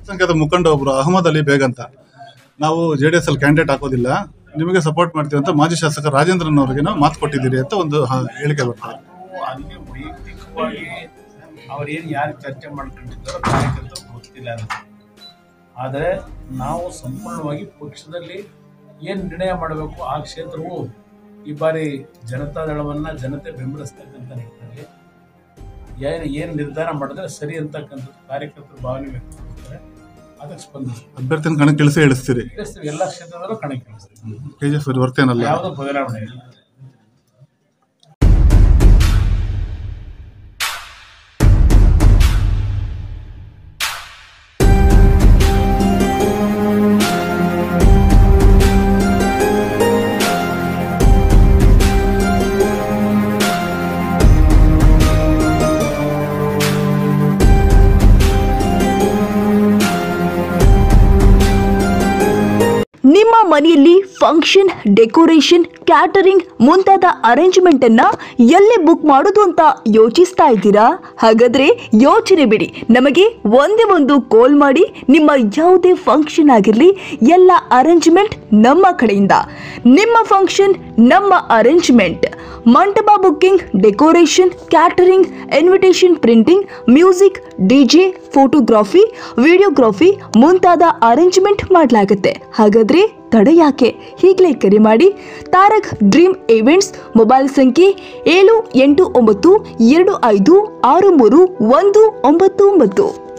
ಸಂಖ್ಯಾತ ಮುಖಂಡ ಒಬ್ರು ಅಹಮದ್ ಅಲಿ ಬೇಗ್ ಅಂತ ನಾವು ಜೆ ಡಿ ಎಸ್ ಅಲ್ಲಿ ಕ್ಯಾಂಡಿಡೇಟ್ ಹಾಕೋದಿಲ್ಲ ನಿಮಗೆ ಸಪೋರ್ಟ್ ಮಾಡ್ತೀವಿ ಅಂತ ಮಾಜಿ ಶಾಸಕ ರಾಜೇಂದ್ರನ್ ಅವರಿಗೆ ನಾವು ಮಾತು ಕೊಟ್ಟಿದ್ದೀರಿ ಅಂತ ಒಂದು ಹ- ಹೇಳಿಕೆ ಬರ್ತದೆ ನಾವು ಅಲ್ಲಿ ವೈಯಕ್ತಿಕವಾಗಿ ಅವ್ರೇನು ಯಾರು ಚರ್ಚೆ ಮಾಡ್ಕೊಂಡಿದ್ದಾರೋ ಕಾರ್ಯಕರ್ತರು ಗೊತ್ತಿಲ್ಲ ನನಗೆ ಆದರೆ ನಾವು ಸಂಪೂರ್ಣವಾಗಿ ಪಕ್ಷದಲ್ಲಿ ಏನು ನಿರ್ಣಯ ಮಾಡಬೇಕು ಆ ಕ್ಷೇತ್ರವು ಈ ಬಾರಿ ಜನತಾದಳವನ್ನು ಜನತೆ ಬೆಂಬಲಿಸ್ತಕ್ಕಂಥ ನಿಟ್ಟಿನಲ್ಲಿ ಏನು ಏನು ನಿರ್ಧಾರ ಮಾಡಿದ್ರೆ ಸರಿ ಅಂತಕ್ಕಂಥದ್ದು ಕಾರ್ಯಕರ್ತರು ಭಾವನೆ ವ್ಯಕ್ತಪಡಿಸ್ತಾರೆ ಅದಕ್ಕೆ ಸ್ಪಂದಿಸ್ತೀವಿ ಅಭ್ಯರ್ಥಿನ ಕಣಕ್ಕೆ ಇಳಿಸಿ ಇಳಿಸ್ತೀರಿ ಇಳಿಸ್ತೀವಿ ಎಲ್ಲ ಕ್ಷೇತ್ರದಲ್ಲೂ ಕಣಕ್ಕೆ ಇಳಿಸ್ತೀವಿ ಕೆ ಜಿ ಎಫ್ ವರ್ತೇನಲ್ಲ ಯಾವುದೋ ಬದಲಾವಣೆ ಇಲ್ಲ ನಿಮ್ಮ ಮನೆಯಲ್ಲಿ ಫಂಕ್ಷನ್ ಡೆಕೋರೇಷನ್ ಕ್ಯಾಟರಿಂಗ್ ಮುಂತಾದ ಅರೇಂಜ್ಮೆಂಟ್ ಅನ್ನ ಎಲ್ಲಿ ಬುಕ್ ಮಾಡೋದು ಅಂತ ಯೋಚಿಸ್ತಾ ಇದ್ದೀರಾ ಹಾಗಾದ್ರೆ ಯೋಚನೆ ಬಿಡಿ ನಮಗೆ ಒಂದೇ ಒಂದು ಕಾಲ್ ಮಾಡಿ ನಿಮ್ಮ ಯಾವುದೇ ಫಂಕ್ಷನ್ ಆಗಿರಲಿ ಎಲ್ಲ ಅರೇಂಜ್ಮೆಂಟ್ ನಮ್ಮ ಕಡೆಯಿಂದ ನಿಮ್ಮ ಫಂಕ್ಷನ್ ನಮ್ಮ ಅರೇಂಜ್ಮೆಂಟ್ ಮಂಟಪ booking decoration catering invitation printing music DJ photography videography ಮುಂತಾದ ಅರೇಂಜ್ಮೆಂಟ್ ಮಾಡಲಾಗುತ್ತೆ ಹಾಗಾದ್ರೆ ತಡ ಯಾಕೆ ಈಗಲೇ ಕರೆ ಮಾಡಿ ತಾರಕ್ ಡ್ರೀಮ್ ಇವೆಂಟ್ಸ್ ಮೊಬೈಲ್ ಸಂಖ್ಯೆ ಏಳು ಎಂಟು ಒಂಬತ್ತು ಎರಡು ಐದು ಆರು ಮೂರು ಒಂದು ಒಂಬತ್ತು ಒಂಬತ್ತು